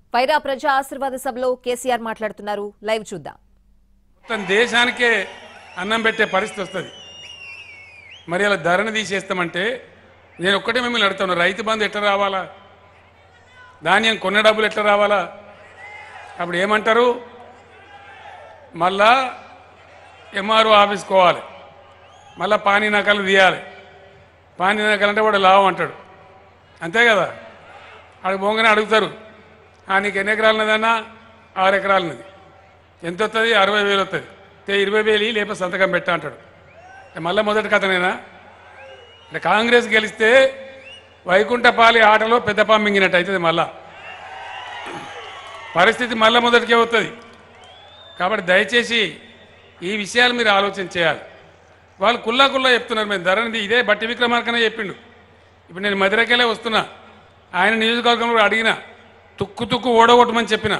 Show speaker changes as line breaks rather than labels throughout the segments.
వైరా ప్రజా ఆశీర్వాద సభలో కేసీఆర్ మాట్లాడుతున్నారు లైవ్ చూద్దాం
మొత్తం దేశానికే అన్నం పెట్టే పరిస్థితి వస్తుంది మరి అలా ధరను తీసేస్తామంటే నేను ఒక్కటే మిమ్మల్ని అడుగుతాను రైతు బంధు ఎట్లా రావాలా ధాన్యం కొన్న డబ్బులు ఎట్లా రావాలా అప్పుడు ఏమంటారు మళ్ళా ఎంఆర్ఓ ఆఫీస్ పోవాలి మళ్ళా పానీ నకలు తీయాలి పానీ నకలు అంటే వాడు లాభం అంటాడు అంతే కదా అడుగు పోగానే అడుగుతారు "ఆ, నీకు ఎన్ని ఎకరాలు ఉన్నదన్నా ఆరు ఎకరాలు ఉన్నది ఎంత వస్తుంది అరవై వేలు వస్తుంది తే ఇరవై వేలు ఇయ్యి, లేకపోతే సంతకం పెట్టా అంటాడు అంటే మళ్ళీ మొదటి కథనేనా అంటే కాంగ్రెస్ గెలిస్తే వైకుంఠపాలి ఆటలో పెద్ద మింగినట్టు అవుతుంది మళ్ళా పరిస్థితి మళ్ళీ మొదటికే వస్తుంది కాబట్టి దయచేసి ఈ విషయాలు మీరు ఆలోచన చేయాలి వాళ్ళు కుల్లా కుల్లా చెప్తున్నారు మేము ధరనిది ఇదే బట్టి విక్రమార్కనే చెప్పిండు ఇప్పుడు నేను మధురకెళ్ళే వస్తున్నా ఆయన నియోజకవర్గంలో కూడా అడిగిన తుక్కు తుక్కు ఓడగొట్టమని చెప్పిన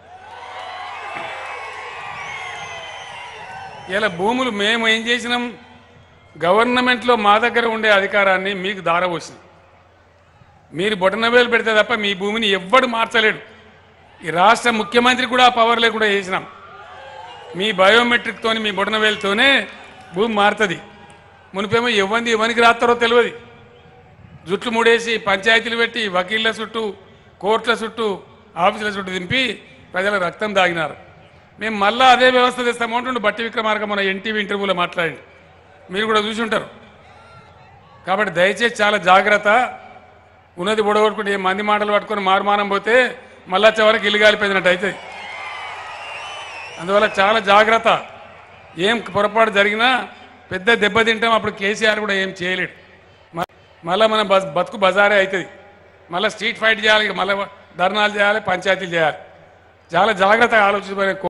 ఇలా భూములు మేము ఏం చేసినాం గవర్నమెంట్లో మా దగ్గర ఉండే అధికారాన్ని మీకు దారపోసినాం మీరు బొటనవేలు పెడితే తప్ప మీ భూమిని ఎవ్వడు మార్చలేడు ఈ రాష్ట్ర ముఖ్యమంత్రి కూడా ఆ పవర్ లేకుండా చేసినాం మీ బయోమెట్రిక్ తోని మీ బొటనవేలుతోనే భూమి మారుతుంది మునిపేమో ఇవ్వంది ఎవరికి రాస్తారో తెలియదు జుట్లు ముడేసి పంచాయతీలు పెట్టి వకీళ్ళ చుట్టూ కోర్టుల చుట్టూ ఆఫీసుల చుట్టూ దింపి ప్రజల రక్తం దాగినారు మేము మళ్ళా అదే వ్యవస్థ తెస్తాము అంటుండు బట్టి విక్రమార్క మన ఎన్టీవీ ఇంటర్వ్యూలో మాట్లాడి మీరు కూడా చూసి ఉంటారు కాబట్టి దయచేసి చాలా జాగ్రత్త ఉన్నది బుడగొట్టుకుంటే ఏ మంది మాటలు పట్టుకొని మారుమానం పోతే మళ్ళా చివరికి ఇల్లు కాలిపోయినట్టు అవుతుంది అందువల్ల చాలా జాగ్రత్త ఏం పొరపాటు జరిగినా పెద్ద దెబ్బ తింటాం అప్పుడు కేసీఆర్ కూడా ఏం చేయలేడు మ- మళ్ళా మన బస్ బతుకు బజారే అవుతుంది మళ్ళీ స్ట్రీట్ ఫైట్ చేయాలి మళ్ళీ ధర్నాలు చేయాలి పంచాయతీలు చేయాలి చాలా జాగ్రత్తగా ఆలోచించమని